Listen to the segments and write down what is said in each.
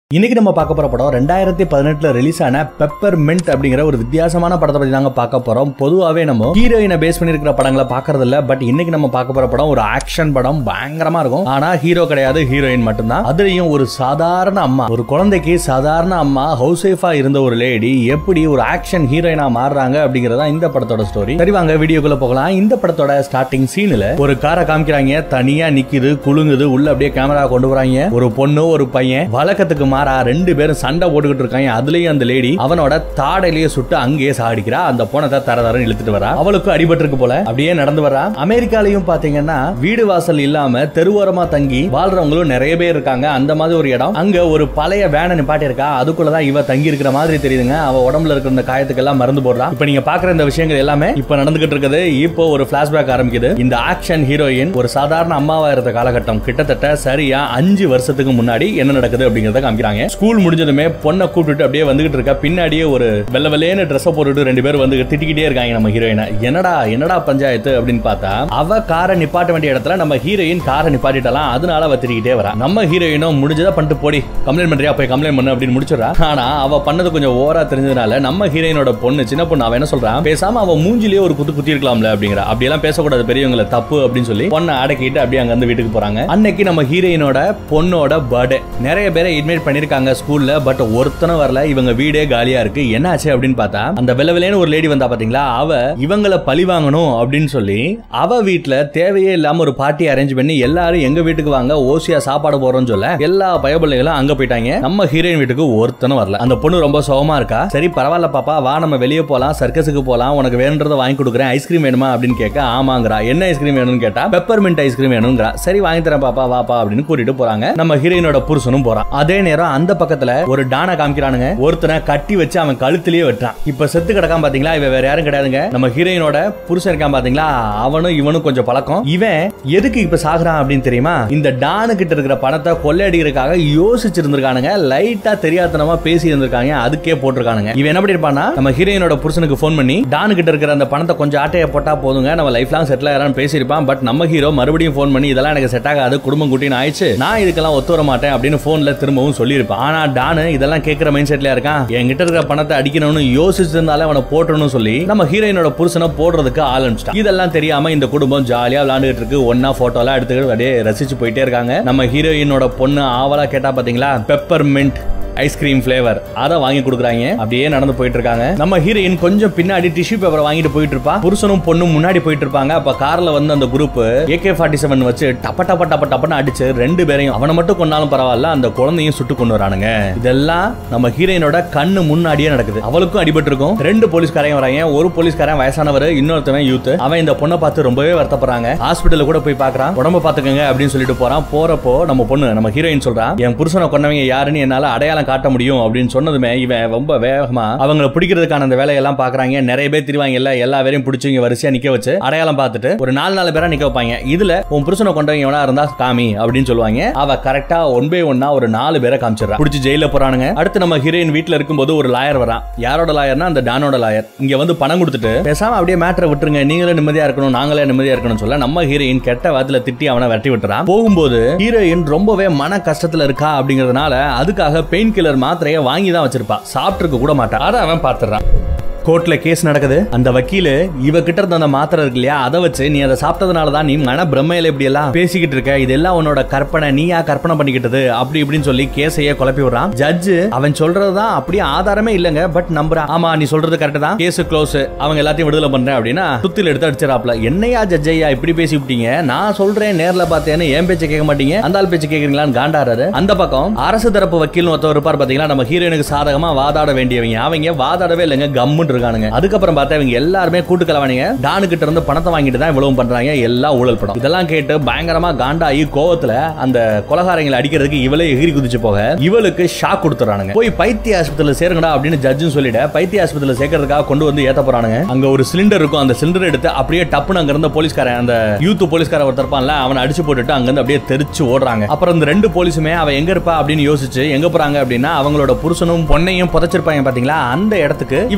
இன்னைக்கு நம்ம பார்க்க போற படம் ரெண்டாயிரத்தி பதினெட்டுல ரிலீஸ் ஆன பெப்பர் மின்ட் அப்படிங்கிற ஒரு வித்தியாசமான படத்தை பத்தி தாங்க பார்க்க போறோம் பொதுவாகவே நம்ம ஹீரோயினை பேஸ் பண்ணிருக்கிற படங்களை பார்க்கறது இல்ல பட் இன்னைக்கு நம்ம பார்க்க போற படம் ஒரு ஆக்ஷன் படம் பயங்கரமா இருக்கும் ஆனா ஹீரோ கிடையாது ஹீரோயின் மட்டும்தான் அதுலயும் ஒரு சாதாரண அம்மா ஒரு குழந்தைக்கு சாதாரண அம்மா ஹவுஸ் ஒய்ஃபா இருந்த ஒரு லேடி எப்படி ஒரு ஆக்ஷன் ஹீரோயினா மாறுறாங்க அப்படிங்கறதா இந்த படத்தோட ஸ்டோரி சரி வாங்க வீடியோக்குள்ள போகலாம் இந்த படத்தோட ஸ்டார்டிங் சீன்ல ஒரு காரை காமிக்கிறாங்க தனியா நிக்குது குலுங்குது உள்ள அப்படியே கேமரா கொண்டு வராங்க ஒரு பொண்ணு ஒரு பையன் வழக்கத்துக்கு மாறா ரெண்டு பேரும் சண்டை போட்டுக்கிட்டு இருக்காங்க அதுலயும் அந்த லேடி அவனோட தாடையிலேயே சுட்டு அங்கேயே சாடிக்கிறா அந்த போனத்தை தர தரன்னு இழுத்துட்டு வரா அவளுக்கு அடிபட்டிருக்கு போல அப்படியே நடந்து வரா அமெரிக்காலையும் பாத்தீங்கன்னா வீடு வாசல் இல்லாம தெருவோரமா தங்கி வாழ்றவங்களும் நிறைய பேர் இருக்காங்க அந்த மாதிரி ஒரு இடம் அங்க ஒரு பழைய வேனை நிப்பாட்டி இருக்கா அதுக்குள்ளதான் இவ தங்கி இருக்கிற மாதிரி தெரியுதுங்க அவ உடம்புல இருக்கிற இந்த காயத்துக்கு எல்லாம் மருந்து போடுறா இப்ப நீங்க பாக்குற இந்த விஷயங்கள் எல்லாமே இப்ப நடந்துகிட்டு இருக்குது இப்போ ஒரு பிளாஷ்பேக் ஆரம்பிக்குது இந்த ஆக்ஷன் ஹீரோயின் ஒரு சாதாரண அம்மாவா இருந்த காலகட்டம் கிட்டத்தட்ட சரியா அஞ்சு வருஷத்துக்கு முன்னாடி என்ன நடக்குது அப்படிங்கறத காமிக்கிறாங்க ஸ்கூல் முடிஞ்சதுமே பொண்ணை கூப்பிட்டுட்டு அப்படியே வந்துகிட்டு இருக்கா பின்னாடியே ஒரு வெள்ள வெள்ளையன்னு ட்ரெஸ் போட்டுட்டு ரெண்டு பேரும் வந்து திட்டிக்கிட்டே இருக்காங்க நம்ம ஹீரோயினை என்னடா என்னடா பஞ்சாயத்து அப்படின்னு பார்த்தா அவ காரை நிப்பாட்ட வேண்டிய இடத்துல நம்ம ஹீரோயின் காரை நிப்பாட்டிட்டலாம் அதனால அவ திட்டிக்கிட்டே வரா நம்ம ஹீரோயினும் முடிஞ்சதா பண்ணிட்டு போடி கம்ப்ளைண்ட் பண்றியா போய் கம்ப்ளைண்ட் பண்ணு அப்படின்னு முடிச்சிடறா ஆனா அவ பண்ணது கொஞ்சம் ஓவரா தெரிஞ்சதுனால நம்ம ஹீரோயினோட பொண்ணு சின்ன பொண்ணு அவ என்ன சொல்றான் பேசாம அவ மூஞ்சிலேயே ஒரு குத்து குத்தி இருக்கலாம்ல அப்படிங்கிற அப்படி எல்லாம் பேசக்கூடாது பெரியவங்களை தப்பு அப்படின்னு சொல்லி பொண்ணை அடக்கிட்டு அப்படியே அங்க இருந்து வீட்டுக்கு போறாங்க அன்னைக்கு நம்ம ஹீரோயினோட பொண்ணோட பர்த்டே நிறைய பேரை இன்வைட் பண்ணிருக்காங்க ஸ்கூல்ல பட் ஒருத்தனும் வரல இவங்க வீடே காலியா இருக்கு என்னாச்சு அப்படின்னு பார்த்தா அந்த வெள்ளவெளியான ஒரு லேடி வந்தா பாத்தீங்களா அவ இவங்கள பழி வாங்கணும் அப்படின்னு சொல்லி அவ வீட்ல தேவையே இல்லாம ஒரு பார்ட்டி அரேஞ்ச் பண்ணி எல்லாரும் எங்க வீட்டுக்கு வாங்க ஓசியா சாப்பாடு போறோம்னு சொல்ல எல்லா பயபிள்ளைகளும் அங்க போயிட்டாங்க நம்ம ஹீரோயின் வீட்டுக்கு ஒருத்தனும் வரல அந்த பொண்ணு ரொம்ப சோகமா இருக்கா சரி பரவாயில்ல பாப்பா வா நம்ம வெளியே போலாம் சர்க்கஸுக்கு போலாம் உனக்கு வேணுன்றதை வாங்கி கொடுக்குறேன் ஐஸ்கிரீம் வேணுமா அப்படின்னு கேட்க ஆமாங்கிறா என்ன ஐஸ்கிரீம் வேணும்னு கேட்டா பெப்பர் மின்ட் ஐஸ்கிரீம் வேணுங்கிறா சரி வாங்கி தரேன் பாப்பா வாப்பா அப்படின்னு கூட்டிட்டு போறாங்க நம்ம ஹீரோயினோட புருஷனும் போறான் அதே நேரம் அந்த பக்கத்துல ஒரு டானை காமிக்கிறானுங்க ஒருத்தனை கட்டி வச்சு அவன் கழுத்திலேயே வெட்டான் இப்ப செத்து கிடக்கான் பாத்தீங்களா இவன் வேற யாரும் கிடையாதுங்க நம்ம ஹீரோயினோட புருஷன் இருக்கான் பாத்தீங்களா அவனும் இவனும் கொஞ்சம் பழக்கம் இவன் எதுக்கு இப்ப சாகுறான் அப்படின்னு தெரியுமா இந்த டானு கிட்ட இருக்கிற பணத்தை கொள்ளையடிக்கிறதுக்காக யோசிச்சிருந்திருக்கானுங்க லைட்டா தெரியாதனமா பேசி இருந்திருக்காங்க அதுக்கே போட்டிருக்கானுங்க இவன் என்ன பண்ணிருப்பானா நம்ம ஹீரோயினோட புருஷனுக்கு ஃபோன் பண்ணி டானு கிட்ட இருக்கிற அந்த பணத்தை கொஞ்சம் ஆட்டைய போட்டா போதுங்க நம்ம லைஃப் லாங் செட்டில் ஆகிறான்னு பேசியிருப்பான் பட் நம்ம ஹீரோ மறுபடியும் ஃபோன் பண்ணி இதெல்லாம் எனக்கு செட் ஆகாது குடும்பம் குட்டின்னு ஆயிடுச்சு நான் இதுக்கெல்லாம் ஒத்து வர மாட்டேன் அப்படின்னு போன்ல திரும்பவும் சொல்லியிருப்பான் ஆனா டானு இதெல்லாம் கேட்கிற மைண்ட் செட்ல இருக்கான் என்கிட்ட இருக்கிற பணத்தை அடிக்கணும்னு யோசிச்சிருந்தாலே அவனை போட்டணும்னு சொல்லி நம்ம ஹீரோயினோட புருஷனை போடுறதுக்கு ஆரம்பிச்சிட்டான் இதெல்லாம் தெரியாம இந்த குடும்பம் ஜாலியா விளையாண்டுட்டு இருக்கு ஒன்னா போட்டோ எல்லாம் எடுத்துக்கிட்டு அப்படியே ரசிச்சு போயிட்டே இருக்காங்க நம்ம ஹீரோயினோட பொண்ணு ஆவலா கேட்டா பாத்தீங்களா பெப்பர் மின்ட் ஐஸ்கிரீம் ஃபிளேவர் அதை வாங்கி கொடுக்குறாங்க அப்படியே நடந்து போயிட்டு இருக்காங்க நம்ம ஹீரோயின் கொஞ்சம் பின்னாடி டிஷ்யூ பேப்பர் வாங்கிட்டு போயிட்டு இருப்பா புருஷனும் பொண்ணும் முன்னாடி போயிட்டு இருப்பாங்க அப்ப கார்ல வந்து அந்த குரூப் ஏகே ஃபார்ட்டி செவன் வச்சு டப்ப டப்ப டப்ப டப்பன்னு அடிச்சு ரெண்டு பேரையும் அவனை மட்டும் கொண்டாலும் பரவாயில்ல அந்த குழந்தையும் சுட்டு கொண்டு வரானுங்க இதெல்லாம் நம்ம ஹீரோயினோட கண்ணு முன்னாடியே நடக்குது அவளுக்கும் அடிபட்டு இருக்கும் ரெண்டு போலீஸ்காரையும் வராங்க ஒரு போலீஸ்காரன் வயசானவர் இன்னொருத்தவன் யூத் அவன் இந்த பொண்ணை பார்த்து ரொம்பவே வருத்தப்படுறாங்க ஹாஸ்பிட்டல் கூட போய் பாக்குறான் உடம்ப பாத்துக்கங்க அப்படின்னு சொல்லிட்டு போறான் போறப்போ நம்ம பொண்ணு நம்ம ஹீரோயின் சொல்றான் என் புருஷனை கொண்டவங்க யாருன்னு என்னால அடையாளம் காட்ட முடியும் அப்படின்னு சொன்னதுமே இவன் ரொம்ப வேகமா அவங்கள பிடிக்கிறதுக்கான அந்த வேலையெல்லாம் பாக்குறாங்க நிறைய பேர் திருவாங்க இல்ல எல்லா பேரையும் பிடிச்சி இங்க வரிசையா நிக்க வச்சு அடையாளம் பார்த்துட்டு ஒரு நாலு நாலு பேரா நிக்க வைப்பாங்க இதுல உன் புருஷனை கொண்டவங்க எவனா இருந்தா காமி அப்படின்னு சொல்லுவாங்க அவ கரெக்டா ஒன் பை ஒன்னா ஒரு நாலு பேரை காமிச்சிடறா பிடிச்சி ஜெயில போறானுங்க அடுத்து நம்ம ஹீரோயின் வீட்ல இருக்கும்போது ஒரு லாயர் வரான் யாரோட லாயர்னா அந்த டானோட லாயர் இங்க வந்து பணம் கொடுத்துட்டு பேசாம அப்படியே மேட்டரை விட்டுருங்க நீங்களே நிம்மதியா இருக்கணும் நாங்களே நிம்மதியா இருக்கணும் சொல்ல நம்ம ஹீரோயின் கெட்ட வாத்துல திட்டி அவனை வெட்டி விட்டுறான் போகும்போது ஹீரோயின் ரொம்பவே மன கஷ்டத்துல இருக்கா அப்படிங்கறதுனால அதுக்காக பெயின் கில்லர் மாத்திரையை வாங்கி தான் வச்சிருப்பா சாப்பிட்டுருக்க கூட மாட்டான் அதை அவன் பாத்துறான் கோர்ட்ல கேஸ் நடக்குது அந்த வக்கீல் இவ கிட்ட இருந்த அந்த மாத்திரை இருக்கு இல்லையா அதை வச்சு நீ அதை சாப்பிட்டதுனால தான் நீ மன பிரம்மையில இப்படி எல்லாம் பேசிக்கிட்டு இருக்க இதெல்லாம் உன்னோட கற்பனை நீயா கற்பனை பண்ணிக்கிட்டது அப்படி இப்படின்னு சொல்லி கேஸையே குழப்பி விடுறான் ஜட்ஜு அவன் சொல்றதுதான் அப்படியே ஆதாரமே இல்லங்க பட் நம்புறான் ஆமா நீ சொல்றது கரெக்ட் தான் கேஸ் க்ளோஸ் அவங்க எல்லாத்தையும் விடுதலை பண்றேன் அப்படின்னா சுத்தில எடுத்து அடிச்சிடாப்ல என்னையா ஜட்ஜ் ஐயா இப்படி பேசி விட்டீங்க நான் சொல்றேன் நேர்ல பார்த்தேன்னு என் பேச்சு கேட்க மாட்டீங்க அந்த ஆள் பேச்சு கேக்குறீங்களான்னு காண்டாடுறாரு அந்த பக்கம் அரசு தரப்பு வக்கீல் ஒருத்தர் இருப்பார் பாத்தீங்களா நம்ம ஹீரோயினுக்கு சாதகமா வாதாட வேண்டியவங்க அவங்க வாதாடவே இல்லைங்க கம்முன்னு இருக்கானுங்க அதுக்கப்புறம் பார்த்தா இவங்க எல்லாருமே கூட்டுக்கலவானிங்க டானு கிட்ட இருந்து பணத்தை வாங்கிட்டு தான் இவ்வளவு பண்றாங்க எல்லாம் ஊழல் படம் இதெல்லாம் கேட்டு பயங்கரமா காண்டாகி கோவத்துல அந்த கொலகாரங்களை அடிக்கிறதுக்கு இவளே எகிரி குதிச்சு போக இவளுக்கு ஷாக் கொடுத்துறானுங்க போய் பைத்திய ஆஸ்பத்திரியில சேருங்கடா அப்படின்னு ஜட்ஜும் சொல்லிட பைத்திய ஆஸ்பத்திரியில சேர்க்கறதுக்காக கொண்டு வந்து ஏத்த போறானுங்க அங்க ஒரு சிலிண்டர் இருக்கும் அந்த சிலிண்டர் எடுத்து அப்படியே டப்புன்னு அங்க இருந்த போலீஸ்காரன் அந்த யூத் போலீஸ்கார ஒருத்தர் இருப்பான்ல அவனை அடிச்சு போட்டுட்டு அங்க இருந்து அப்படியே தெரிச்சு ஓடுறாங்க அப்புறம் இந்த ரெண்டு போலீஸுமே அவ எங்க இருப்பா அப்படின்னு யோசிச்சு எங்க போறாங்க அப்படின்னா அவங்களோட புருஷனும் பொண்ணையும் புதைச்சிருப்பாங்க பாத்தீங்களா அந்த இடத்துக்கு இவங்க ரெண்டு பேரும்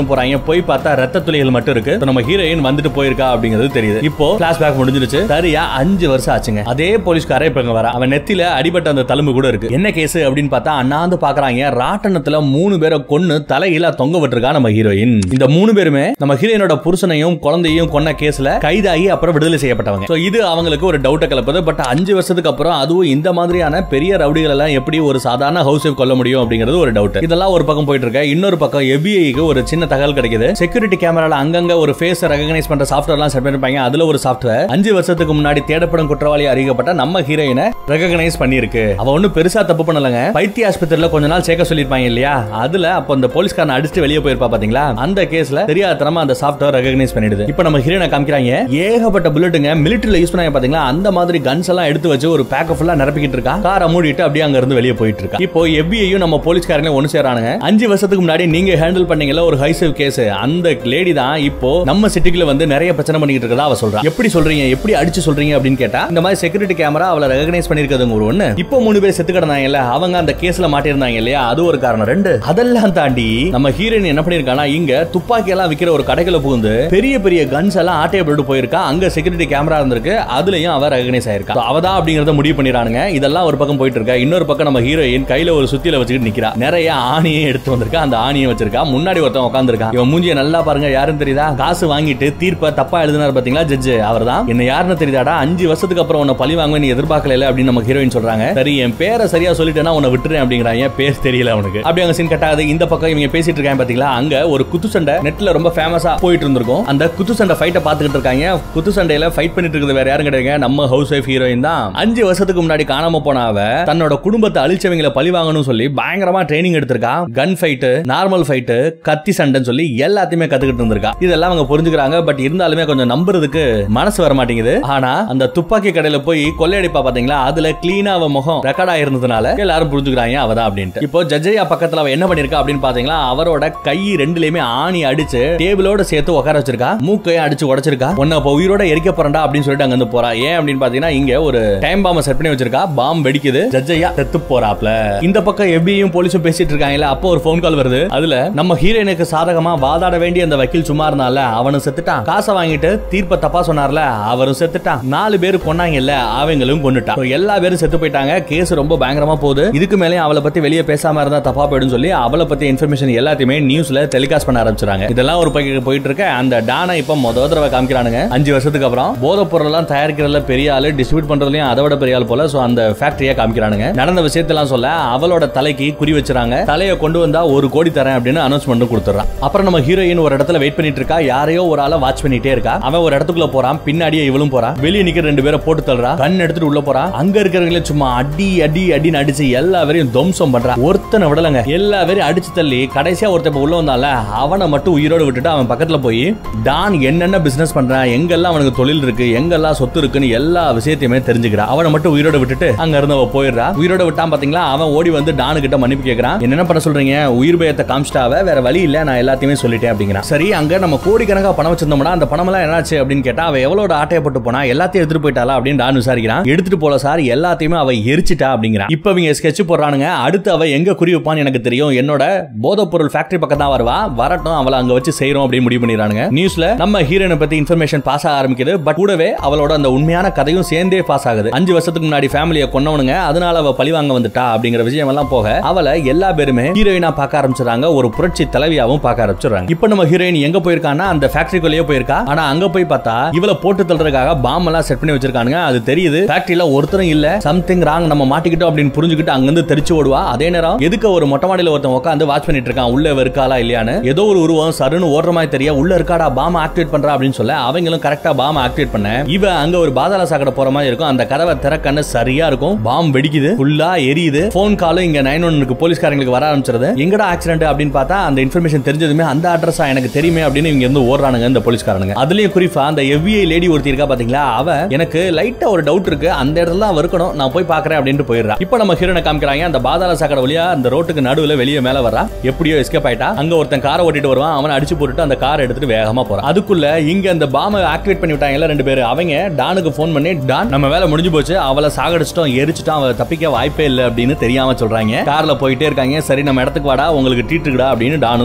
பேரும் போறாங்க போய் பார்த்தா ரத்த துளிகள் மட்டும் இருக்கு So, நம்ம ஹீரோயின் வந்துட்டு போயிருக்கா அப்படிங்கிறது தெரியுது இப்போ பிளாஷ்பேக் முடிஞ்சிருச்சு சரியா அஞ்சு வருஷம் ஆச்சுங்க அதே போலீஸ்காரே இப்ப இங்க வர அவன் நெத்தில அடிபட்ட அந்த தழும்பு கூட இருக்கு என்ன கேஸ் அப்படின்னு பார்த்தா அண்ணாந்து பாக்குறாங்க ராட்டனத்துல மூணு பேரை கொன்னு தலையில தொங்க விட்டுருக்கா நம்ம ஹீரோயின் இந்த மூணு பேருமே நம்ம ஹீரோயினோட புருஷனையும் குழந்தையும் கொன்ன கேஸ்ல கைதாகி அப்புறம் விடுதலை செய்யப்பட்டவங்க So, இது அவங்களுக்கு ஒரு டவுட்டை கலப்புது பட் அஞ்சு வருஷத்துக்கு அப்புறம் அதுவும் இந்த மாதிரியான பெரிய ரவுடிகள் எல்லாம் எப்படி ஒரு சாதாரண ஹவுஸ் ஒய்ஃப் கொல்ல முடியும் அப்படிங்கிறது ஒரு டவுட் இதெல்லாம் ஒரு பக்கம் போயிட்டு இருக்கு இன்னொரு பக்கம் எபிஐக்கு ஒரு சின்ன தகவல் கிடைக்குது செக்யூரிட்டி கேமரால அங்கங்க ஒரு ஃபேஸ் ரெகனைஸ் பண்ற சாஃப்ட்வேர் எல்லாம் செட் பண்ணிருப்பாங்க அதுல ஒரு சாஃப்ட்வேர் அஞ்சு வருஷத்துக்கு முன்னாடி தேடப்படும் குற்றவாளி அறிவிக்கப்பட்ட நம்ம ஹீரோயினை ரெகனைஸ் பண்ணிருக்கு அவ ஒன்னும் பெருசா தப்பு பண்ணலங்க பைத்திய ஆஸ்பத்திரியில கொஞ்ச நாள் சேர்க்க சொல்லிருப்பாங்க இல்லையா அதுல அப்ப அந்த போலீஸ்காரன் அடிச்சுட்டு வெளியே போயிருப்பா பாத்தீங்களா அந்த கேஸ்ல தெரியாதனமா அந்த சாஃப்ட்வேர் ரெகனைஸ் பண்ணிடுது இப்போ நம்ம ஹீரோனை காமிக்கிறாங்க ஏகப்பட்ட புல்லட்டுங்க மிலிட்டரியில யூஸ் பண்ணாங்க பாத்தீங்களா அந்த மாதிரி கன்ஸ் எல்லாம் எடுத்து வச்சு ஒரு பேக்க ஃபுல்லா நிரப்பிக்கிட்டு இருக்கா காரை மூடிட்டு அப்படியே அங்க இருந்து வெளியே போயிட்டு இருக்கா இப்போ எபிஐயும் நம்ம போலீஸ்காரங்களும் ஒன்னு சேரானுங்க அஞ்சு வருஷத்துக்கு முன்னாடி நீங்க ஹேண்டில் பண்ணீங்கல்ல ஒரு ஹைசேவ் கேஸ் அந்த லேடி தான் இப்போ நம்ம சிட்டிக்குள்ள வந்து நிறைய பிரச்சனை பண்ணிட்டு இருக்கதா அவ சொல்றா எப்படி சொல்றீங்க எப்படி அடிச்சு சொல்றீங்க அப்படின்னு கேட்டா இந்த மாதிரி செக்யூரிட்டி கேமரா அவளை ரெகனைஸ் பண்ணிருக்கிறது ஒரு ஒண்ணு இப்போ மூணு பேர் செத்து கிடந்தாங்கல்ல அவங்க அந்த கேஸ்ல மாட்டிருந்தாங்க இல்லையா அது ஒரு காரணம் ரெண்டு அதெல்லாம் தாண்டி நம்ம ஹீரோயின் என்ன பண்ணிருக்கானா இங்க துப்பாக்கி எல்லாம் விக்கிற ஒரு கடைக்குள்ள புகுந்து பெரிய பெரிய கன்ஸ் எல்லாம் ஆட்டையை போட்டு போயிருக்கா அங்க செக்யூரிட்டி கேமரா இருந்திருக்கு அதுலயும் அவ ரெகனைஸ் ஆயிருக்கா So, அவதான் அப்படிங்கறத முடிவு பண்ணிடுறானுங்க இதெல்லாம் ஒரு பக்கம் போயிட்டு இருக்கா இன்னொரு பக்கம் நம்ம ஹீரோயின் கையில ஒரு சுத்தியில வச்சுக்கிட்டு நிக்கிறா நிறைய ஆணியை எடுத்து வந்திருக்கா அந்த ஆணியை வச்சிருக்கா முன்னாடி ஒருத்தன் உட்காந்துருக்கான் இவன் மூஞ்சிய நல்லா பாருங்க யாருன்னு தெரியுதா காசு வாங்கிட்டு தீர்ப்பை தப்பா எழுதினார் பாத்தீங்களா ஜட்ஜ் அவர்தான் என்ன யாருன்னு தெரியுதாடா அஞ்சு வருஷத்துக்கு அப்புறம் உன்னை பழி வாங்க நீ எதிர்பார்க்கல அப்படின்னு நம்ம ஹீரோயின் சொல்றாங்க சரி என் பேரை சரியா சொல்லிட்டேன்னா உன்னை விட்டுறேன் அப்படிங்கிறாங்க பேர் தெரியல அவனுக்கு அப்படி அங்க சீன் கட்டாது இந்த பக்கம் இவங்க பேசிட்டு இருக்காங்க பாத்தீங்களா அங்க ஒரு குத்து சண்டை நெட்ல ரொம்ப ஃபேமஸா போயிட்டு இருந்திருக்கும் அந்த குத்து சண்டை ஃபைட்டை பாத்துக்கிட்டு இருக்காங்க குத்து சண்டையில ஃபைட் பண்ணிட்டு இருக்கிறது வேற யாரும் கிடையாது நம்ம ஹவுஸ் ஒய்ஃப் ஹீரோயின் தான் அஞ்சு வருஷத்துக்கு முன்னாடி காணாம போன அவ தன்னோட குடும்பத்தை அழிச்சவங்களை பழி வாங்கணும்னு சொல்லி பயங்கரமா ட்ரைனிங் எடுத்திருக்கா கன் ஃபைட் நார்மல் ஃபைட் கத்தி சண்டைன்னு சொல்லி எல்லாத்தையுமே கத்துக்கிட்டு இருந்திருக்கா இதெல்லாம் அவங்க புரிஞ்சுக்கிறாங்க பட் இருந்தாலுமே கொஞ்சம் நம்புறதுக்கு மனசு வர மாட்டேங்குது ஆனா அந்த துப்பாக்கி கடையில போய் கொள்ளையடிப்பா பாத்தீங்களா அதுல கிளீனா அவ முகம் ரெக்கார்ட் ஆயிருந்ததுனால எல்லாரும் புரிஞ்சுக்கிறாங்க அவதான் அப்படின்ட்டு இப்போ ஜட்ஜையா பக்கத்துல அவ என்ன பண்ணிருக்கா அப்படின்னு பாத்தீங்களா அவரோட கை ரெண்டுலயுமே ஆணி அடிச்சு டேபிளோட சேர்த்து உட்கார வச்சிருக்கா மூக்கையும் அடிச்சு உடைச்சிருக்கா உன்னை இப்போ உயிரோட எரிக்க போறா அப்படின்னு சொல்லிட்டு அங்க இருந்து போறா ஏன் அப்படின்னு பாத்தீங்கன்னா இங்க ஒரு டைம் பாம்ப செட் பண்ணி வச்சிருக்கா பாம் வெடிக்குது ஜட்ஜையா செத்து போறாப்ல இந்த பக்கம் எபியும் போலீஸும் பேசிட்டு இருக்காங்கல்ல அப்போ ஒரு ஃபோன் கால் வருது அதுல நம்ம ஹீரோயினுக்கு சாதகமா வாதாட வேண்டிய அந்த வக்கீல் சும்மா இருந்தால அவனும் செத்துட்டான் காசை வாங்கிட்டு தீர்ப்ப தப்பா சொன்னார்ல அவரும் செத்துட்டான் நாலு பேர் கொன்னாங்கல்ல அவங்களும் கொண்டுட்டான் So, எல்லா பேரும் செத்து போயிட்டாங்க கேஸ் ரொம்ப பயங்கரமா போகுது இதுக்கு மேலே அவளை பத்தி வெளியே பேசாம இருந்தா தப்பா போயிடும் சொல்லி அவளை பத்தி இன்ஃபர்மேஷன் எல்லாத்தையுமே நியூஸ்ல டெலிகாஸ்ட் பண்ண ஆரம்பிச்சாங்க இதெல்லாம் ஒரு பக்கம் போயிட்டு இருக்க அந்த டானை இப்ப முத தடவை காமிக்கிறானுங்க அஞ்சு வருஷத்துக்கு அப்புறம் போதைப் பொருள் எல்லாம் தயாரிக்கிறதுல பெரிய ஆளு டிஸ்ட்ரிபியூட் பண்றதுலயும் அதை விட பெரிய ஆள் போல சோ அந்த ஃபேக்டரியா காமிக்கிறானுங்க நடந்த விஷயத்தெல்லாம் சொல்ல அவளோட தலைக்கு குறி வச்சுறாங்க தலையை கொண்டு வந்தா ஒரு கோடி தரேன் அப்படின்னு அனௌன்ஸ்மெண்ட் கொடுத்துறான் அப்புறம் நம்ம ஹீரோயின் ஒரு இடத்துல வெயிட் பண்ணிட்டு இருக்கா யாரையோ ஒரு ஆளை வாட்ச் பண்ணிட்டே இருக்கா அவன் ஒரு இடத்துக்குள்ள போறான் பின்னாடியே இவளும் போறா வெளியே நிக்கிற ரெண்டு பேரை போட்டு தள்ளுறா கண் எடுத்துட்டு உள்ள போறா அங்க இருக்கிறவங்களே சும்மா அடி அடி அடின்னு அடிச்சு எல்லா பேரையும் துவம்சம் பண்றா ஒருத்தனை விடலங்க எல்லா பேரையும் அடிச்சு தள்ளி கடைசியா ஒருத்தன் இப்ப உள்ள வந்தால அவனை மட்டும் உயிரோட விட்டுட்டு அவன் பக்கத்துல போய் டான் என்னென்ன பிசினஸ் பண்றான் எங்கெல்லாம் அவனுக்கு தொழில் இருக்கு எங்கெல்லாம் சொத்து இருக்குன்னு எல்லா விஷயத்தையுமே தெரிஞ்சுக்கிறான் அவனை மட்டும் உயிரோட விட்டுட்டு அங்க இருந்து அவ போயிடுறா உயிரோட விட்டான் பாத்தீங்களா அவன் ஓடி வந்து டானு கிட்ட மன்னிப்பு கேக்குறான் என்ன பண்ண சொல்றீங்க உயிர் பயத்தை காமிச்சிட்டாவ வேற வழி இல்ல நான் எல்லாத்தையுமே சொல்லிட்டேன் அப்படிங்கிறான் சரி அங்க நம்ம கோடிக்கணக்கா பணம் வச்சிருந்தோம்னா அந்த பணம் எல்லாம் என்னாச்சு அப்படின்னு கேட்டா அவ எவ்வளவு ஆட்டையை போட்டு போனா எல்லாத்தையும் எடுத்துட்டு போயிட்டாளா அப்படின்னு டான் விசாரிக்கிறான் எடுத்துட்டு போல சார் எல்லாத்தையுமே அவ எரிச்சிட்டா அப்படிங்கிறான் இப்ப இவங்க ஸ்கெட்ச் போடுறானுங்க அடுத்து அவ எங்க குறி வைப்பான்னு எனக்கு தெரியும் என்னோட போதைப் பொருள் ஃபேக்டரி பக்கம் தான் வருவா வரட்டும் அவளை அங்க வச்சு செய்யறோம் அப்படின்னு முடிவு பண்ணிடுறானுங்க நியூஸ்ல நம்ம ஹீரோயினை பத்தி இன்ஃபர்மேஷன் பாஸ் ஆக ஆரம்பிக்குது பட் கூடவே அவளோட அந்த உண்மையான கதையும் சேர்ந்தே பாஸ் ஆகுது அஞ்சு வருஷத்துக்கு முன்னாடி ஃபேமிலியை கொன்னவனுங்க அதனால அவ பழி வாங்க வந்துட்டா அப்படிங்கிற விஷயம் எல்லாம் போக அவளை எல்லா பேருமே ஹீரோயினா பார்க்க ஆரம்பிச்சிடறாங்க ஒரு புரட்சி தலைவியாவும் பார்க்க ஆரம்பிச்சிடுறாங்க இப்போ நம்ம ஹீரோயின் எங்க போயிருக்கான்னா அந்த ஃபேக்டரிக்குள்ளேயே போயிருக்கா ஆனா அங்க போய் பார்த்தா இவளை போட்டு தள்ளுறதுக்காக பாம் எல்லாம் செட் பண்ணி வச்சிருக்கானுங்க அது தெரியுது ஃபேக்டரியில ஒருத்தரும் இல்ல சம்திங் ராங் நம்ம மாட்டிக்கிட்டோம் அப்படின்னு புரிஞ்சுக்கிட்டு அங்கிருந்து தெரிச்சு ஓடுவா அதே நேரம் எதுக்கு ஒரு மொட்டை மாடியில ஒருத்தன் உட்காந்து வாட்ச் பண்ணிட்டு இருக்கான் உள்ள இவ இருக்காளா இல்லையான்னு ஏதோ ஒரு உருவம் சருன்னு ஓடுற மாதிரி தெரிய உள்ள இருக்காடா பாம் ஆக்டிவேட் பண்றா அப்படின்னு சொல்ல அவங்களும் கரெக்டா பாம் ஆக்டிவேட் பண்ண இவ அங்க ஒரு பாதாள சாக்கடை போற மாதிரி இருக்கும் அந்த கதவை திறக்கன்னு சரியா இருக்கும் பாம் வெடிக்குது ஃபுல்லா எரியுது போன் காலும் இங்க நைன் ஒன்னுக்கு போலீஸ்காரங்களுக்கு வர ஆரம்பிச்சிருது எங்கடா ஆக்சிடென்ட் அப்படின்னு பார்த்தா அந்த இன்ஃபர்மேஷன் தெரிஞ்சதுமே அந்த அட்ரஸா எனக்கு தெரியுமே அப்படின்னு இங்க இருந்து ஓடுறானுங்க இந்த போலீஸ்காரனுங்க அதுலயும் குறிப்பா அந்த எவ்விஐ லேடி ஒருத்தி இருக்கா பாத்தீங்களா அவ எனக்கு லைட்டா ஒரு டவுட் இருக்கு அந்த இடத்துல தான் அவ இருக்கணும் நான் போய் பாக்குறேன் அப்படின்ட்டு போயிடுறா இப்போ நம்ம ஹீரோனை காமிக்கிறாங்க அந்த பாதாள சாக்கடை வழியா அந்த ரோட்டுக்கு நடுவுல வெளியே மேல வரா எப்படியோ எஸ்கேப் ஆயிட்டா அங்க ஒருத்தன் காரை ஓட்டிட்டு வருவான் அவனை அடிச்சு போட்டுட்டு அந்த காரை எடுத்துட்டு வேகமா போறான் அதுக்குள்ள இங்க அந்த பாம ஆக்டிவேட் பண்ணி விட்டாங்கல்ல ரெண்டு பேர் அவங்க டானுக்கு ஃபோன் பண்ணி டான் நம்ம வேலை முடிஞ்சு போச்சு அவளை சாகடிச்சிட்டோம் எரிச்சிட்டோம் அவளை தப்பிக்க வாய்ப்பே இல்லை அப்படின்னு தெரியாம சொல்றாங்க கார்ல போயிட்டே இருக்காங்க சரி நம்ம இடத்துக்கு வாடா உங்களுக்கு ட்ரீட் இருக்குடா அப்படின்னு டானும் சொல்லிடுறாரு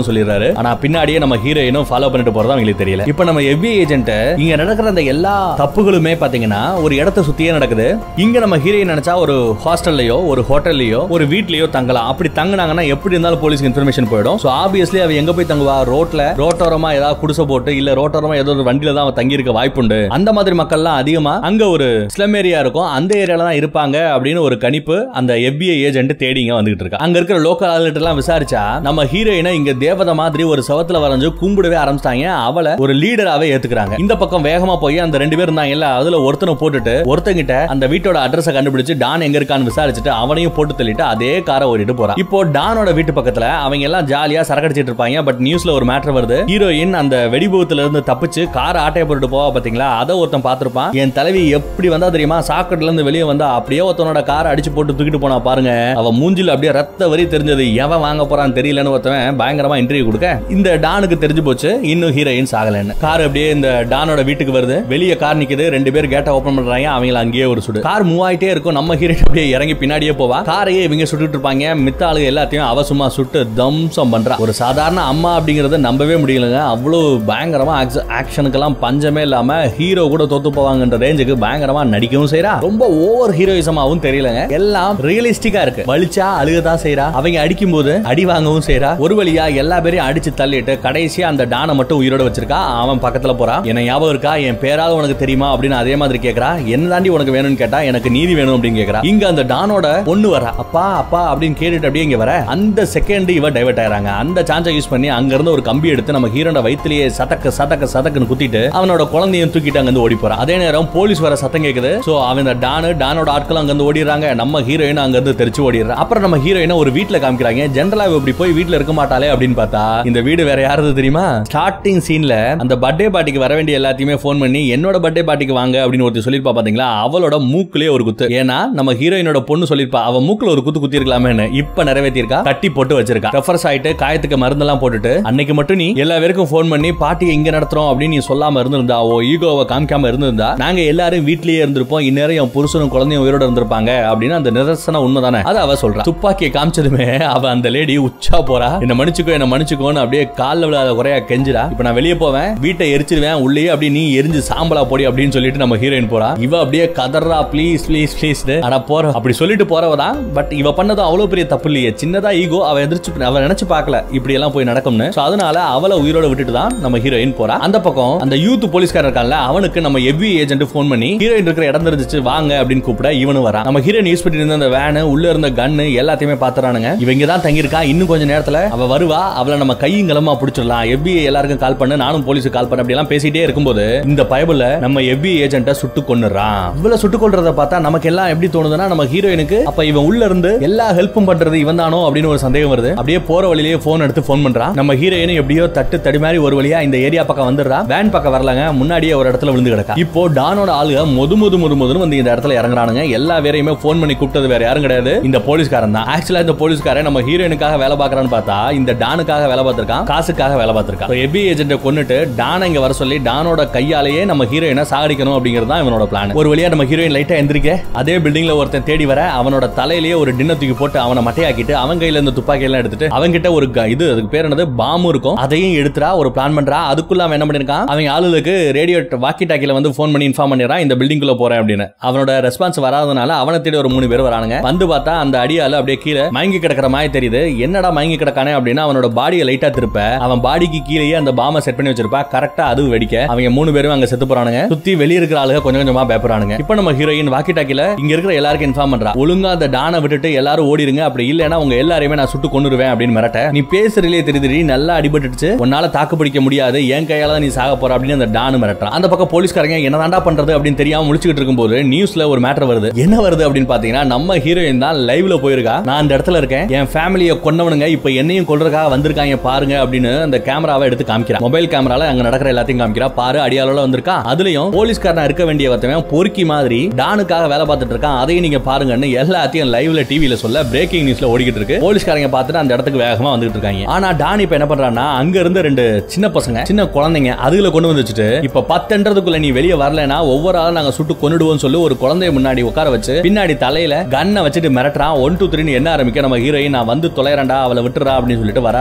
போறாரு ஆனா பின்னாடியே நம்ம ஹீரோயினும் ஃபாலோ பண்ணிட்டு போறது அவங்களுக்கு தெரியல இப்போ நம்ம எவ்வி ஏஜென்ட் இங்க நடக்கிற அந்த எல்லா தப்புகளுமே பாத்தீங்கன்னா ஒரு இடத்த சுத்தியே நடக்குது இங்க நம்ம ஹீரோயின் நினைச்சா ஒரு ஹாஸ்டல்லையோ ஒரு ஹோட்டல்லையோ ஒரு வீட்லயோ தங்கலாம் அப்படி தங்குனாங்கன்னா எப்படி இருந்தாலும் போலீஸ்க்கு இன்ஃபர்மேஷன் போயிடும் சோ ஆப்வியஸ்லி அவ எங்க போய் தங்குவா ரோட்ல ரோட்டோரமா ஏதாவது குடிசை போட்டு இல்ல ரோட்டோரமா ஏதோ ஒரு வண்டியில தான் அவ தங்கி இருக்க வாய்ப்புண்டு அந்த மாதிரி மக்கள்லாம் அதிகமா அங்க ஒரு ஸ்லம் ஏரியா இருக்கும் அந்த ஏரியால தான் இருப்பாங்க அப்படின்னு ஒரு கணிப்பு அந்த FBI ஏஜென்ட் தேடிங்க வந்துகிட்டு இருக்கா அங்க இருக்கிற லோக்கல் ஆளுகிட்ட எல்லாம் விசாரிச்சா நம்ம ஹீரோயினை இங்க தேவதை மாதிரி ஒரு சவத்துல வரைஞ்சு கும்பிடவே ஆரம்பிச்சிட்டாங்க அவளை ஒரு லீடராவே ஏத்துக்கிறாங்க இந்த பக்கம் வேகமா போய் அந்த ரெண்டு பேர் இருந்தாங்கல்ல அதுல ஒருத்தனை போட்டுட்டு ஒருத்தங்கிட்ட அந்த வீட்டோட அட்ரஸ கண்டுபிடிச்சு டான் எங்க இருக்கான்னு விசாரிச்சுட்டு அவனையும் போட்டு தள்ளிட்டு அதே காரை ஓடிட்டு போறான் இப்போ டானோட வீட்டு பக்கத்துல அவங்க எல்லாம் ஜாலியா சரக்கடிச்சிட்டு இருப்பாங்க பட் நியூஸ்ல ஒரு மேட்டர் வருது ஹீரோயின் அந்த வெடிபூத்துல இருந்து தப்பிச்சு காரை ஆட்டைய போட்டுட்டு போவா பாத்தீங்களா அதை ஒருத்தன் பார்த்திருப்பான் என் தலைவி எப்படி வந்தா தெரியுமா சாக்கெட்ல இருந்து வெளியே வந்தா அப்படியே ஒருத்தனோட காரை அடிச்சு போட்டு தூக்கிட்டு போனா பாருங்க அவ மூஞ்சில அப்படியே ரத்த வரி தெரிஞ்சது எவன் வாங்க போறான்னு தெரியலன்னு ஒருத்தவன் பயங்கரமா இன்டர்வியூ கொடுக்க இந்த டானுக்கு தெரிஞ்சு போச்சு இன்னும் ஹீரோயின் சாகலன்னு கார் அப்படியே இந்த டானோட வீட்டுக்கு வருது வெளியே கார் நிக்குது ரெண்டு பேர் கேட்டை ஓபன் பண்றாங்க அவங்கள அங்கேயே ஒரு சுடு கார் மூவ் ஆயிட்டே இருக்கும் நம்ம ஹீரோயின் அப்படியே இறங்கி பின்னாடியே போவா காரையே இவங்க சுட்டுட்டு இருப்பாங்க மித்த ஆளுங்க எல்லாத்தையும் அவ சும்மா சுட்டு தம்சம் பண்றா ஒரு சாதாரண அம்மா அப்படிங்கறத நம்பவே முடியலங்க அவ்வளவு பயங்கரமா ஆக்ஷனுக்கெல்லாம் பஞ்சமே இல்லாம ஹீரோ கூட தோத்து போவாங்கன்ற ரேஞ்சுக்கு பயங்கரமா நடிக்கவும் செய்றா ரொம்ப ஓவர் ஹீரோயிசமாவும் தெரியலங்க எல்லாம் ரியலிஸ்டிக்கா இருக்கு வலிச்சா அழுகதான் செய்றா அவங்க அடிக்கும் போது அடி வாங்கவும் செய்றா ஒரு வழியா எல்லா பேரையும் அடிச்சு தள்ளிட்டு கடைசியா அந்த டானை மட்டும் உயிரோட வச்சிருக்கா அவன் பக்கத்துல போறான் என்ன ஞாபகம் இருக்கா என் பேராவது உனக்கு தெரியுமா அப்படின்னு அதே மாதிரி கேக்குறா என்ன தாண்டி உனக்கு வேணும்னு கேட்டா எனக்கு நீதி வேணும் அப்படின்னு கேக்குறா இங்க அந்த டானோட பொண்ணு வரா அப்பா அப்பா அப்படின்னு கேட்டுட்டு அப்படியே இங்க வர அந்த செகண்ட் இவ டைவர்ட் ஆயிராங்க அந்த சான்ஸை யூஸ் பண்ணி அங்க இருந்து ஒரு கம்பி எடுத்து நம்ம ஹீரோட வயித்திலேயே சதக்க சதக்க சதக்குன்னு குத்திட்டு அவனோட குழந்தையும் தூக்கிட்டு அங்க இருந்து ஓடி போறான் அதே நேரம் போலீஸ் வர சத்தம் கேக்குது சோ அவன் இந்த டானு டானோட ஆட்கள் அங்க இருந்து ஓடிடுறாங்க நம்ம ஹீரோயின் அங்க இருந்து தெரிச்சு ஓடிடுறா அப்புறம் நம்ம ஹீரோயினை ஒரு வீட்ல காமிக்கிறாங்க ஜென்ரலா இப்படி போய் வீட்ல இருக்க மாட்டாளே அப்படின்னு பார்த்தா இந்த வீடு வேற யாரது தெரியுமா ஸ்டார்டிங் சீன்ல அந்த பர்த்டே பார்ட்டிக்கு வர வேண்டிய எல்லாத்தையுமே ஃபோன் பண்ணி என்னோட பர்த்டே பார்ட்டிக்கு வாங்க அப்படின்னு ஒருத்தர் சொல்லிருப்பா பாத்தீங்களா அவளோட மூக்குலயே ஒரு குத்து ஏன்னா நம்ம ஹீரோயினோட பொண்ணு சொல்லிருப்பா அவ மூக்குல ஒரு குத்து குத்தி இருக்கலாமேன்னு இப்ப நிறைவேற்றிருக்கா கட்டி போட்டு வச்சிருக்கா ரெஃபர்ஸ் ஆயிட்டு காயத்துக்கு மருந்தெல்லாம் போட்டுட்டு அன்னைக்கு மட்டும் நீ எல்லா பேருக்கும் ஃபோன் பண்ணி பார்ட்டி எங்க நடத்துறோம் அப்படின்னு நீ சொல்லாம இருந்திருந்தா ஓ ஈகோவை காமிக்காம இருந்திருந்தா நாங்க எல்லாரும் வீட்லயே இருந்திருப்போம் இந்நேரம் என் புருஷனும் குழந்தையும் உயிரோட இருந்திருப்பாங்க அப்படின்னு அந்த நிதர்சன உண்மைதானே அது அவ சொல்றா துப்பாக்கியை காமிச்சதுமே அவ அந்த லேடி உச்சா போறா என்ன மன்னிச்சுக்கோ என்ன மன்னிச்சுக்கோன்னு அப்படியே கால்ல விழாத குறையா கெஞ்சிரா இப்ப நான் வெளியே போவேன் வீட்டை எரிச்சிருவேன் உள்ளே அப்படியே நீ எரிஞ்சு சாம்பலா போடி அப்படின்னு சொல்லிட்டு நம்ம ஹீரோயின் போறா இவ அப்படியே கதறா ப்ளீஸ் ப்ளீஸ் ப்ளீஸ் ஆனா போற அப்படி சொல்லிட்டு போறவ தான் பட் இவ பண்ணது அவ்வளவு பெரிய தப்பு இல்லையே சின்னதா ஈகோ அவ எதிர்த்து அவ நினைச்சு பார்க்கல இப்படி எல்லாம் போய் நடக்கும்னு So அதனால அவளை உயிரோட விட்டுட்டு தான் நம்ம ஹீரோயின் போறா அந்த பக்கம் அந்த யூத் போலீஸ்காரர் இருக்கான்ல அவனுக்கு நம்ம எவ்வி ஏஜென்ட் ஃபோன் பண்ணி ஹீரோயின் இருக்கிற இடம் தெரிஞ்சிச்சு வாங்க அப்படின்னு கூப்பிட இவனும் வரான் நம்ம ஹீரோயின் யூஸ் பண்ணி இருந்த அந்த வேனு உள்ள இருந்த கன்னு எல்லாத்தையுமே பாத்துறானுங்க இவங்க தான் தங்கியிருக்கா இன்னும் கொஞ்ச நேரத்துல அவ வருவா அவளை நம்ம கையும் கிளமா பிடிச்சிடலாம் எவ்வி எல்லாருக்கும் கால் பண்ணு நானும் போலீஸுக்கு கால் பண்ண அப்படி எல்லாம் பேசிட்டே இருக்கும்போது இந்த பயபுல நம்ம எவ்வி ஏஜென்ட்ட சுட்டு கொன்னுறான் இவ்வளவு சுட்டு கொள்றத பார்த்தா நமக்கு எல்லாம் எப்படி தோணுதுன்னா நம்ம ஹீரோயினுக்கு அப்ப இவன் உள்ள இருந்து எல்லா ஹெல்ப்பும் பண்றது இவன் தானோ அப்படின்னு ஒரு சந்தேகம் வருது அப்படியே போற வழியிலேயே போன் எடுத்து போன் பண்றான் நம்ம ஹீரோயின் எப்படியோ தட்டு தடி மாதிரி ஒரு வழியா இந்த ஏரியா பக்கம் வந்துடுறா வேன் பக்கம் வரலங்க முன்னாடியே ஒரு இடத்துல விழுந்து கிடக்கா இப்போ டானோட ஆளுக மொது மொது மொது மொதுன்னு வந்து இந்த இடத்துல இறங்குறானுங்க எல்லா வேறையுமே போன் பண்ணி கூப்பிட்டது வேற யாரும் கிடையாது இந்த போலீஸ்காரன் தான் ஆக்சுவலா இந்த போலீஸ்காரன் நம்ம ஹீரோயினுக்காக வேலை பார்க்கறான்னு பார்த்தா இந்த டானுக்காக வேலை பார்த்திருக்கான் காசுக்காக வேலை பார்த்திருக்கான் எபி ஏஜென்ட்டை கொன்னுட்டு டானை இங்க வர சொல்லி டானோட கையாலேயே நம்ம ஹீரோயினை சாகடிக்கணும் அப்படிங்கிறது தான் இவனோட பிளான் ஒரு வழியா நம்ம ஹீரோயின் லைட்டா எந்திரிக்க அதே பில்டிங்ல ஒருத்தன் தேடி வர அவனோட தலையிலேயே ஒரு டின்ன தூக்கி போட்டு அவனை மட்டையாக்கிட்டு அவன் கையில இருந்த துப்பாக்கி எல்லாம் எடுத்துட்டு அவன் கிட்ட ஒரு க- இது அதுக்கு பேர் என்னது பாம்பு இருக்கும் அதையும் எடுத்துறா ஒரு பிளான் பண்றா அதுக்குள்ள அவன் என்ன பண்ணிருக்கான் அவன் ஆளுகளுக்கு ரேடியோ வாக்கி டாக்கில வந்து ஃபோன் பண்ணி இன்ஃபார்ம் பண்ணிடுறான் இந்த பில்டிங்குள்ள போறேன் அப்படின்னு அவனோட ரெஸ்பான்ஸ் வராதனால அவனை தேடி ஒரு மூணு பேர் வரானுங்க வந்து பார்த்தா அந்த அடியால அப்படியே கீழே மயங்கி கிடக்கிற மாதிரி தெரியுது என்னடா மயங்கி கிடக்கானே அப்படின்னா அவனோட பாடியை லைட்டா திருப்ப அவன் பாடிக்கு கீழேயே அந்த பாம்பை செட் பண்ணி வச்சிருப்பா கரெக்டா அது வெடிக்க அவங்க மூணு பேரும் அங்க செத்து போறானுங்க சுத்தி வெளிய இருக்கிற ஆளுங்க கொஞ்சம் கொஞ்சமா பயப்படுறானுங்க இப்போ நம்ம ஹீரோயின் வாக்கி டாக்கில இங்க இருக்கிற எல்லாருக்கும் இன்ஃபார்ம் பண்றா ஒழுங்கா அந்த டானை விட்டுட்டு எல்லாரும் ஓடிருங்க அப்படி இல்லைன்னா உங்க எல்லாரையுமே நான் சுட்டு கொண்டுருவேன் அப்படின்னு மிரட்ட நீ பேசுறதுலயே தெரியுது நீ நல்லா அடிபட்டுச்சு உன்னால தாக்கு பிடிக்க முடியாது என் கையால தான் நீ சாக போற அப்படின்னு அந்த டானு மிரட்டுறான் அந்த பக்கம் போலீஸ்காரங்க என்னதான்டா பண்றது அப்படின்னு தெரியாம முடிச்சுக்கிட்டு இருக்கும்போது நியூஸ்ல ஒரு மேட்டர் வருது என்ன வருது அப்படின்னு பாத்தீங்கன்னா நம்ம ஹீரோயின் தான் லைவ்ல போயிருக்கா நான் அந்த இடத்துல இருக்கேன் என் ஃபேமிலியை கொன்னவனுங்க இப்ப என்னையும் கொல்றதுக்காக வந்திருக்காங்க பாருங்க அப்படின்னு அந்த கேமராவை எடுத்து காமிக்கிறா மொபைல் கேமரால அங்க நடக்கிற எல்லாத்தையும் காமிக்கிறா பாரு அடியாளோட வந்திருக்கா அதுலயும் போலீஸ்காரனா இருக்க வேண்டிய ஒருத்தவன் பொறுக்கி மாதிரி டானுக்காக வேலை பார்த்துட்டு இருக்கான் அதையும் நீங்க பாருங்கன்னு எல்லாத்தையும் லைவ்ல டிவில சொல்ல பிரேக்கிங் நியூஸ்ல ஓடிக்கிட்டு இருக்கு போலீஸ்காரங்க பார்த்துட்டு அந்த இடத்துக்கு வேகமா வந்துட்டு இருக்காங்க ஆனா டான் இப்ப என்ன பண்றான்னா அங்க இருந்து ரெண்டு சின்ன பசங்க சின்ன குழந்தைங்க அதுல கொண்டு வந்து வச்சுட்டு இப்ப பத்துன்றதுக்குள்ள நீ வெளியே வரலனா ஒவ்வொரு ஆளும் நாங்க சுட்டு கொன்னுடுவோம் சொல்லி ஒரு குழந்தைய முன்னாடி உட்கார வச்சு பின்னாடி தலையில கன்னை வச்சுட்டு மிரட்டுறான் ஒன் டூ த்ரீ என்ன ஆரம்பிக்க நம்ம ஹீரோயின் நான் வந்து தொலைறேன்டா அவளை விட்டுறா அப்படின்னு சொல்லிட்டு வர ஆரம்பிக்கிறா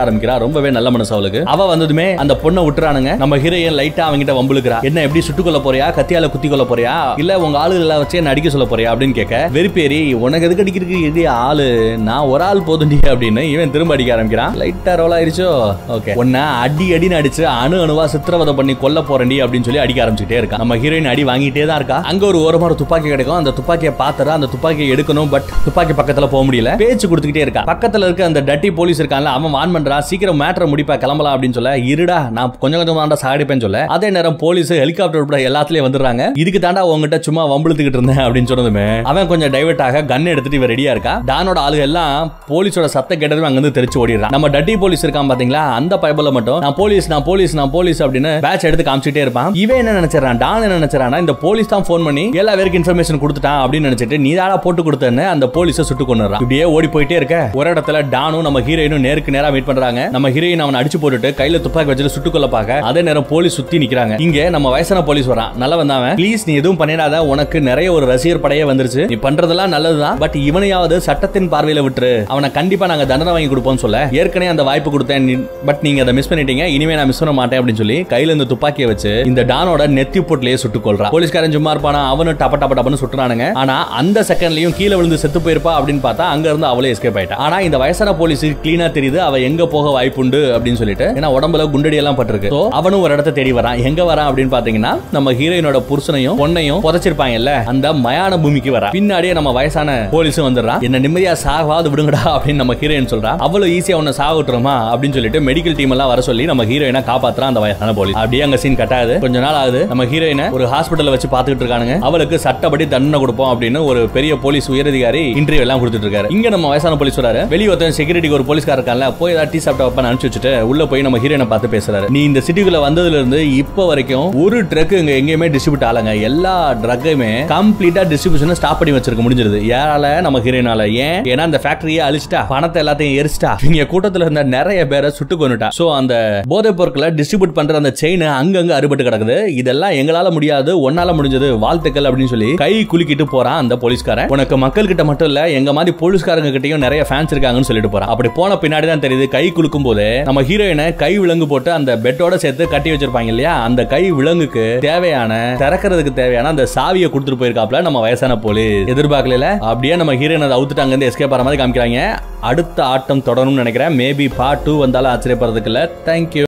ரொம்பவே நல்ல மனசு அவளுக்கு அவ வந்ததுமே அந்த பொண்ணை விட்டுறானுங்க நம்ம ஹீரோயின் லைட்டா அவங்கிட்ட வம்புலுக்குறா என்ன எப்படி சுட்டுக்கொள்ள போறியா கத்தியால குத்தி கொள்ள போறியா இல்ல உங்க ஆளுகளை வச்சு என்ன அடிக்க சொல்ல போறியா அப்படின்னு கேட்க வெறுப்பேறி உனக்கு எதுக்கு அடிக்கிறதுக்கு இது ஆளு நான் ஒரு ஆள் போதுண்டி அப்படின்னு இவன் திரும்ப அடிக்க ஆரம்பிக்கிறான் லைட்டா ரோல் ஆயிருச்சோ ஓகே உன்ன அடி அடின்னு அடிச்சு அணு அணுவா சித்திரவதை பண்ணி கொல்ல போறேன்டி அப்படின்னு சொல்லி அடிக்க ஆரம்பிச்சுட்டே இருக்கா நம்ம ஹீரோயின் அடி வாங்கிட்டே தான் இருக்கா அங்க ஒரு ஓரமா ஒரு துப்பாக்கி கிடைக்கும் அந்த துப்பாக்கியை பாத்துறா அந்த துப்பாக்கியை எடுக்கணும் பட் துப்பாக்கி பக்கத்துல போக முடியல பேச்சு கொடுத்துக்கிட்டே இருக்கா பக்கத்துல இருக்க அந்த டட்டி போலீஸ் இருக்கான்ல அவன் வான் பண்றா சீக்கிரம் மேட்டரை முடிப்பா கிளம்பலாம் அப்படின்னு சொல்ல இருடா நான் கொஞ்சம் கொஞ்சம் தாண்டா சாடிப்பேன்னு சொல்ல அதே நேரம் போலீஸ் ஹெலிகாப்டர் உட்பட எல்லாத்துலயும் வந்துடுறாங்க இதுக்கு தாண்டா உங்ககிட்ட சும்மா வம்பிழுத்துக்கிட்டு இருந்தேன் அப்படின்னு சொன்னதுமே அவன் கொஞ்சம் டைவர்ட் ஆக கன் எடுத்துட்டு இவ ரெடியா இருக்கா டானோட ஆளுங்க எல்லாம் போலீஸோட சத்த கேட்டதுமே அங்க இருந்து தெரிச்சு ஓடிடுறான் நம்ம டட்டி போலீஸ் இருக்கான் பாத்தீங்களா அந்த பைபிள மட்டும் நான் போலீஸ் நான் போலீஸ் நான் போலீஸ் அப்படின்னு பேட்ச் எடுத்து காமிச்சிட்டே இருப்பான் இவன் என்ன நினைச்சான் டான் என்ன நினைச்சானா இந்த போலீஸ் தான் ஃபோன் பண்ணி எல்லா பேருக்கு இன்ஃபர்மேஷன் கொடுத்துட்டான் அப்படின்னு நினைச்சிட்டு நீ தாடா போட்டு கொடுத்தேன்னு அந்த போலீஸை சுட்டு கொண்டுறான் இப்படியே ஓடி போயிட்டே இருக்க ஒரு இடத்துல டானும் நம்ம ஹீரோயினும் நேருக்கு நேரா மீட் பண்றாங்க நம்ம ஹீரோயின் அவனை அடிச்சு போட்டுட்டு கையில துப்பாக்கி வச்சுட்டு சுட்டுக்கொள்ள பார்க்க அதே நேரம் போலீஸ் சுத்தி நிக்கிறாங்க இங்க நம்ம வயசான போலீஸ் வரான் நல்ல வந்தாவன் ப்ளீஸ் நீ எதுவும் பண்ணிடாத உனக்கு நிறைய ஒரு ரசிகர் படையே வந்துருச்சு நீ பண்றதெல்லாம் நல்லதுதான் பட் இவனையாவது சட்டத்தின் பார்வையில விட்டுரு அவனை கண்டிப்பா நாங்க தண்டனை வாங்கி கொடுப்போம் சொல்ல ஏற்கனவே அந்த வாய்ப்பு கொடுத்தேன் பட் நீங்க அதை மிஸ் பண்ணிட்டீங்க இனிமே நான் மிஸ் பண்ண மாட்டேன் அப்படின்னு சொல்லி கையில இந்த துப்பாக்கியை வச்சு இந்த டானோட நெத்தி போட்லயே சுட்டு கொள்றான் போலீஸ்காரன் சும்மா இருப்பானா அவனும் டப்ப டப்ப டப்பன்னு சுட்டுறானுங்க ஆனா அந்த செகண்ட்லயும் கீழே விழுந்து செத்து போயிருப்பா அப்படின்னு பார்த்தா அங்க இருந்து அவளே எஸ்கேப் ஆயிட்டா ஆனா இந்த வயசான போலீஸுக்கு கிளீனா தெரியுது அவ எங்க போக வாய்ப்புண்டு அப்படின்னு சொல்லிட்டு ஏன்னா உடம்புல குண்டடி எல்லாம் பட்டிருக்கு So, அவனும் ஒரு இடத்த தேடி வரான் எங்க வரான் அப்படின்னு பாத்தீங்கன்னா நம்ம ஹீரோயினோட புருஷனையும் பொண்ணையும் புதைச்சிருப்பாங்கல்ல அந்த மயான பூமிக்கு வரா பின்னாடியே நம்ம வயசான போலீஸும் வந்துடுறான் என்ன நிம்மதியா சாகாது விடுங்கடா அப்படின்னு நம்ம ஹீரோயின் சொல்றா அவ்வளவு ஈஸியா உன்னை சாக விட்டுருமா அப்படின்னு சொல்லிட்டு மெடிக்கல் டீம் எல்லாம் வர சொல்லி நம்ம ஹீரோயினை காப்பாத்துறான் அந்த வயசான போலீஸ் அப்படியே அங்க சீன் கட்டாது கொஞ்ச நாள் ஆகுது நம்ம ஹீரோயினை ஒரு ஹாஸ்பிட்டல்ல வச்சு பாத்துக்கிட்டு இருக்கானுங்க அவளுக்கு சட்டப்படி தண்டனை கொடுப்போம் அப்படின்னு ஒரு பெரிய போலீஸ் உயரதிகாரி இன்டர்வியூ எல்லாம் கொடுத்துட்டு இருக்காரு இங்க நம்ம வயசான போலீஸ் வராரு வெளிய ஒருத்தன் செக்யூரிட்டிக்கு ஒரு போலீஸ்கார இருக்கான்ல போய் ஏதாவது டீ சாப்பிட்ட வைப்பா அனுப்பிச்சு வச்சுட்டு உள்ள போய் நம்ம ஹீரோயினை பார்த்து பேசுறாரு நீ இந்த சிட்டிக்குள்ள வந்ததுல இருந்து இப்போ வரைக்கும் ஒரு ட்ரக் இங்க எங்கேயுமே டிஸ்ட்ரிபியூட் ஆகலங்க எல்லா ட்ரக்கையுமே கம்ப்ளீட்டா டிஸ்ட்ரிபியூஷன் ஸ்டாப் பண்ணி வச்சிருக்க முடிஞ்சிருது யாரால நம்ம ஹீரோயினால ஏன் ஏன்னா அந்த ஃபேக்டரியை அழிச்சிட்டா பணத்தை எல்லாத்தையும் எரிச்சிட்டா இங்க கூட்டத்துல இருந்த நிறைய பேரை சுட்டு கொண்டுட்டா சோ அந்த போதைப் பொருட்களை டிஸ்ட்ரிபியூட் பண்ற அந்த செயின் அங்கங்க அறுபட்டு கிடக்குது இதெல்லாம் எங்களால முடியாது ஒன்னால முடிஞ்சது வாழ்த்துக்கள் அப்படின்னு சொல்லி கை குலுக்கிட்டு போறான் அந்த போலீஸ்காரன் உனக்கு மக்கள் கிட்ட மட்டும் இல்ல எங்க மாதிரி போலீஸ்காரங்க கிட்டயும் நிறைய ஃபேன்ஸ் இருக்காங்கன்னு சொல்லிட்டு போறான் அப்படி போன பின்னாடி தான் தெரியுது கை குலுக்கும் போது நம்ம ஹீரோயினை கை விலங்கு போட்டு அந்த பெட்டோட சேர்த்து கட்டி வச்சிருப்பாங்க இல்லையா அந்த கை விலங்குக்கு தேவையான திறக்கிறதுக்கு தேவையான அந்த சாவியை கொடுத்துட்டு போயிருக்காப்ல நம்ம வயசான போலீஸ் எதிர்பார்க்கல அப்படியே நம்ம ஹீரோயின் அதை அவுத்துட்டு அங்கிருந்து எஸ்கேப் ஆகிற மாதிரி காமிக்கிறாங்க அடுத்த ஆட்டம் தொடரும்னு நினைக்கிறேன் மேபி பார்ட் டூ வந்தாலும் ஆச்சரியப்படுறதுக்கு இல்ல தேங்க்யூ